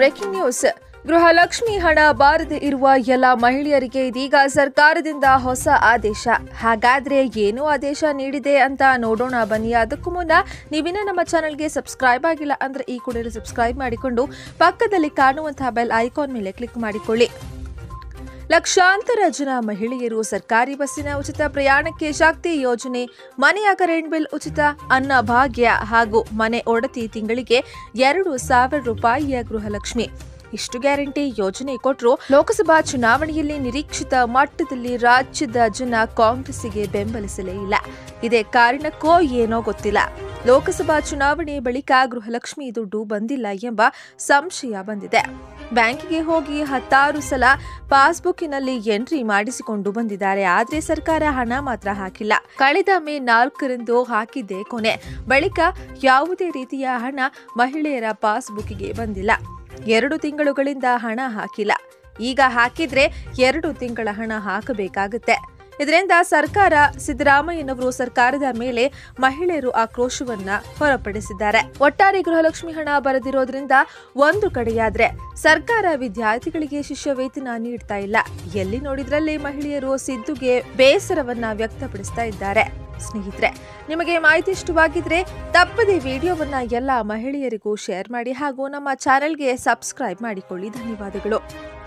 breaking news Gruhalakshmi ಹಣ ಬಾರದೆ ಇರುವ ಎಲ್ಲ ಮಹಿಳೆಯರಿಗೆ ಇದೀಗ ಸರ್ಕಾರದಿಂದ ಹೊಸ ಆದೇಶ ಹಾಗಾದ್ರೆ ಏನು ಆದೇಶ ನೀಡಿದೆ ಅಂತ ನೋಡೋಣ ಬನ್ನಿ ಅದಕ್ಕೂ ಮುನ್ನ ನೀವಿನ್ನ ನಮ್ಮ ಚಾನಲ್ಗೆ ಸಬ್ಸ್ಕ್ರೈಬ್ ಆಗಿಲ್ಲ ಅಂದ್ರೆ ಈ ಕೂಡಲೇ ಸಬ್ಸ್ಕ್ರೈಬ್ ಮಾಡಿಕೊಂಡು ಪಕ್ಕದಲ್ಲಿ ಕಾಣುವಂತಹ ಬೆಲ್ ಐಕಾನ್ ಮೇಲೆ ಕ್ಲಿಕ್ ಮಾಡಿಕೊಳ್ಳಿ ಲಕ್ಷಾಂತರ ಜನ ಮಹಿಳೆಯರು ಸರ್ಕಾರಿ ಬಸ್ಸಿನ ಉಚಿತ ಪ್ರಯಾಣಕ್ಕೆ ಶಕ್ತಿ ಯೋಜನೆ ಮನೆಯ ಕರೆಂಟ್ ಬಿಲ್ ಉಚಿತ ಅನ್ನ ಭಾಗ್ಯ ಹಾಗೂ ಮನೆ ಒಡತಿ ತಿಂಗಳಿಗೆ ಎರಡು ಸಾವಿರ ರೂಪಾಯಿಯ ಗೃಹಲಕ್ಷ್ಮಿ ಇಷ್ಟು ಗ್ಯಾರಂಟಿ ಯೋಜನೆ ಕೊಟ್ಟರು ಲೋಕಸಭಾ ಚುನಾವಣೆಯಲ್ಲಿ ನಿರೀಕ್ಷಿತ ಮಟ್ಟದಲ್ಲಿ ರಾಜ್ಯದ ಜನ ಕಾಂಗ್ರೆಸ್ಸಿಗೆ ಬೆಂಬಲಿಸಲೇ ಇಲ್ಲ ಇದೇ ಕಾರಣಕ್ಕೋ ಏನೋ ಗೊತ್ತಿಲ್ಲ ಲೋಕಸಭಾ ಚುನಾವಣೆ ಬಳಿಕ ಗೃಹಲಕ್ಷ್ಮಿ ದುಡ್ಡು ಬಂದಿಲ್ಲ ಎಂಬ ಸಂಶಯ ಬಂದಿದೆ ಬ್ಯಾಂಕಿಗೆ ಹೋಗಿ ಹತ್ತಾರು ಸಲ ಪಾಸ್ಬುಕ್ಕಿನಲ್ಲಿ ಎಂಟ್ರಿ ಮಾಡಿಸಿಕೊಂಡು ಬಂದಿದ್ದಾರೆ ಆದ್ರೆ ಸರ್ಕಾರ ಹಣ ಮಾತ್ರ ಹಾಕಿಲ್ಲ ಕಳೆದ ಮೇ ನಾಲ್ಕರಂದು ಹಾಕಿದ್ದೆ ಕೊನೆ ಬಳಿಕ ಯಾವುದೇ ರೀತಿಯ ಹಣ ಮಹಿಳೆಯರ ಪಾಸ್ಬುಕ್ಕಿಗೆ ಬಂದಿಲ್ಲ ಎರಡು ತಿಂಗಳುಗಳಿಂದ ಹಣ ಹಾಕಿಲ್ಲ ಈಗ ಹಾಕಿದ್ರೆ ಎರಡು ತಿಂಗಳ ಹಣ ಹಾಕಬೇಕಾಗುತ್ತೆ ಇದರಿಂದ ಸರ್ಕಾರ ಸಿದ್ದರಾಮಯ್ಯನವರು ಸರ್ಕಾರದ ಮೇಲೆ ಮಹಿಳೆಯರು ಆಕ್ರೋಶವನ್ನ ಹೊರಪಡಿಸಿದ್ದಾರೆ ಒಟ್ಟಾರೆ ಗೃಹಲಕ್ಷ್ಮಿ ಹಣ ಬರದಿರೋದ್ರಿಂದ ಒಂದು ಕಡೆಯಾದ್ರೆ ಸರ್ಕಾರ ವಿದ್ಯಾರ್ಥಿಗಳಿಗೆ ಶಿಷ್ಯ ವೇತನ ನೀಡ್ತಾ ಇಲ್ಲ ಎಲ್ಲಿ ನೋಡಿದ್ರಲ್ಲಿ ಮಹಿಳೆಯರು ಸಿದ್ದುಗೆ ಬೇಸರವನ್ನ ವ್ಯಕ್ತಪಡಿಸ್ತಾ ಇದ್ದಾರೆ ಸ್ನೇಹಿತರೆ ನಿಮಗೆ ಮಾಹಿತಿ ಇಷ್ಟವಾಗಿದ್ರೆ ತಪ್ಪದೆ ವಿಡಿಯೋವನ್ನ ಎಲ್ಲ ಮಹಿಳೆಯರಿಗೂ ಶೇರ್ ಮಾಡಿ ಹಾಗೂ ನಮ್ಮ ಚಾನೆಲ್ಗೆ ಸಬ್ಸ್ಕ್ರೈಬ್ ಮಾಡಿಕೊಳ್ಳಿ ಧನ್ಯವಾದಗಳು